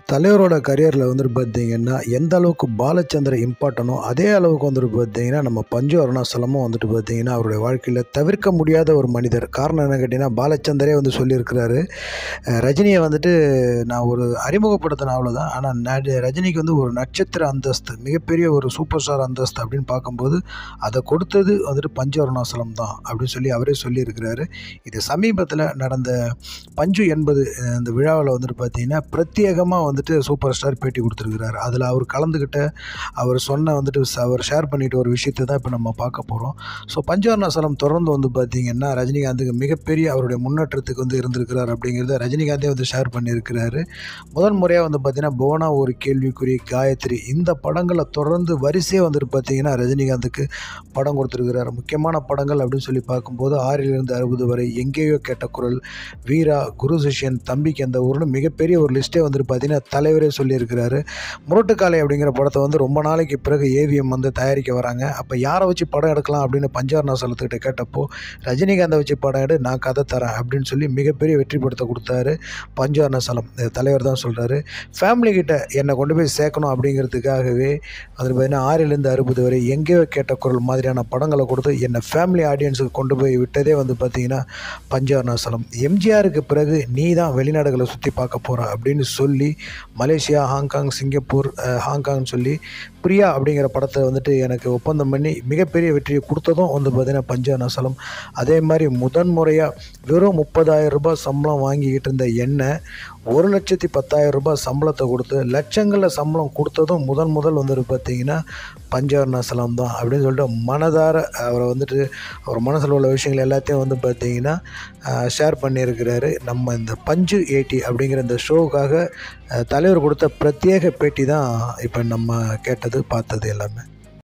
தலைவரோட கரியரில் வந்துட்டு பார்த்தீங்கன்னா எந்த அளவுக்கு பாலச்சந்திர இம்பார்ட்டனோ அதே அளவுக்கு வந்துட்டு பார்த்தீங்கன்னா நம்ம பஞ்சு அருணாசலமும் வந்துட்டு பார்த்தீங்கன்னா அவருடைய வாழ்க்கையில் தவிர்க்க முடியாத ஒரு மனிதர் காரணம் என்ன கேட்டிங்கன்னா பாலச்சந்தரே வந்து சொல்லியிருக்கிறாரு அஹ் ரஜினியை வந்துட்டு நான் ஒரு அறிமுகப்படுத்தின அவ்வளோதான் ஆனால் ந ரஜினிக்கு வந்து ஒரு நட்சத்திர அந்தஸ்து மிகப்பெரிய ஒரு சூப்பர் ஸ்டார் அந்தஸ்து அப்படின்னு பார்க்கும்போது அதை கொடுத்தது வந்துட்டு பஞ்சு அருணாசலம் தான் அப்படின்னு சொல்லி அவரே சொல்லியிருக்கிறாரு இது சமீபத்தில் நடந்த பஞ்சு எண்பது அஹ் இந்த விழாவில் வந்துட்டு பார்த்தீங்கன்னா பிரத்யேகமாக வந்துட்டு சூப்பர் ஸ்டார் பேட்டி கொடுத்துருக்கிறாரு அதில் அவர் கலந்துக்கிட்ட அவர் சொன்ன வந்துட்டு ச- அவர் ஷேர் பண்ணிட்டு ஒரு விஷயத்தை தான் இப்போ நம்ம பார்க்க போகிறோம் ஸோ பஞ்சவர்ணாசலம் தொடர்ந்து வந்து பார்த்தீங்கன்னா ரஜினிகாந்துக்கு மிகப்பெரிய அவருடைய முன்னேற்றத்துக்கு வந்து இருந்திருக்கிறார் அப்படிங்கிறத ரஜினிகாந்தே வந்து ஷேர் பண்ணியிருக்கிறாரு முதல் முறையாக வந்து பார்த்தீங்கன்னா புவனா ஒரு கேள்விக்குறி காயத்ரி இந்த படங்களை தொடர்ந்து வரிசையாக வந்துட்டு பார்த்தீங்கன்னா ரஜினிகாந்துக்கு படம் கொடுத்துருக்கிறார் முக்கியமான படங்கள் அப்படின்னு சொல்லி பார்க்கும்போது ஆறிலிருந்து அறுபது வரை எங்கேயோ கேட்ட குரல் வீரா குரு சிஷ்யன் தம்பிக்கு அந்த ஊர்னு மிகப்பெரிய ஒரு லிஸ்ட்டே வந்துட்டு பார்த்தீங்கன்னா தலைவரே சொல்லியிருக்கிறாரு முரட்டுக்காலை அப்படிங்கிற படத்தை வந்து ரொம்ப நாளைக்கு பிறகு ஏவிஎம் வந்து தயாரிக்க வராங்க அப்போ யாரை வச்சு படம் எடுக்கலாம் அப்படின்னு பஞ்சாரணாசலத்துக்கிட்ட கேட்டப்போ ரஜினிகாந்தை வச்சு படம் எடு நான் கதை தரேன் அப்படின்னு சொல்லி மிகப்பெரிய வெற்றி படத்தை கொடுத்தாரு பஞ்சாரணாசலம் தலைவர் தான் சொல்கிறாரு ஃபேமிலி கிட்ட என்னை கொண்டு போய் சேர்க்கணும் அப்படிங்கிறதுக்காகவே அதில் பார்த்தீங்கன்னா ஆறிலிருந்து அறுபது வரை எங்கேயோ கேட்ட குரல் மாதிரியான படங்களை கொடுத்து என்னை ஃபேமிலி ஆடியன்ஸுக்கு கொண்டு போய் விட்டதே வந்து பார்த்தீங்கன்னா பஞ்சாரணாசலம் எம்ஜிஆருக்கு பிறகு நீ தான் வெளிநாடுகளை சுற்றி பார்க்க போகிற அப்படின்னு சொல்லி மலேசியா ஹாங்காங் சிங்கப்பூர் அஹ், ஹாங்காங்னு சொல்லி பிரியா அப்படிங்கிற படத்தை வந்துட்டு எனக்கு ஒப்பந்தம் பண்ணி மிகப்பெரிய வெற்றியை கொடுத்ததும் வந்து பார்த்தீங்கன்னா பஞ்சாரணாசலம் அதே மாதிரி முதன் முறையாக வெறும் முப்பதாயிரம் ரூபாய் சம்பளம் வாங்கிக்கிட்டு இருந்த எண்ணெய் ஒரு லட்சத்தி பத்தாயிரம் ரூபாய் சம்பளத்தை கொடுத்து லட்சங்களில் சம்பளம் கொடுத்ததும் முதன் முதல் வந்துட்டு பார்த்தீங்கன்னா பஞ்சவர்ணாசலம் தான் அப்படின்னு சொல்லிட்டு மனதார அவரை வந்துட்டு அவர் மனசில் உள்ள விஷயங்கள் எல்லாத்தையும் வந்து பார்த்தீங்கன்னா ஷேர் பண்ணியிருக்கிறாரு நம்ம இந்த பஞ்சு ஏட்டி அப்படிங்கிற இந்த ஷோவுக்காக அஹ், தலைவர் கொடுத்த பிரத்யேக பேட்டி தான் இப்போ நம்ம கேட்டது பார்த்தது எல்லாமே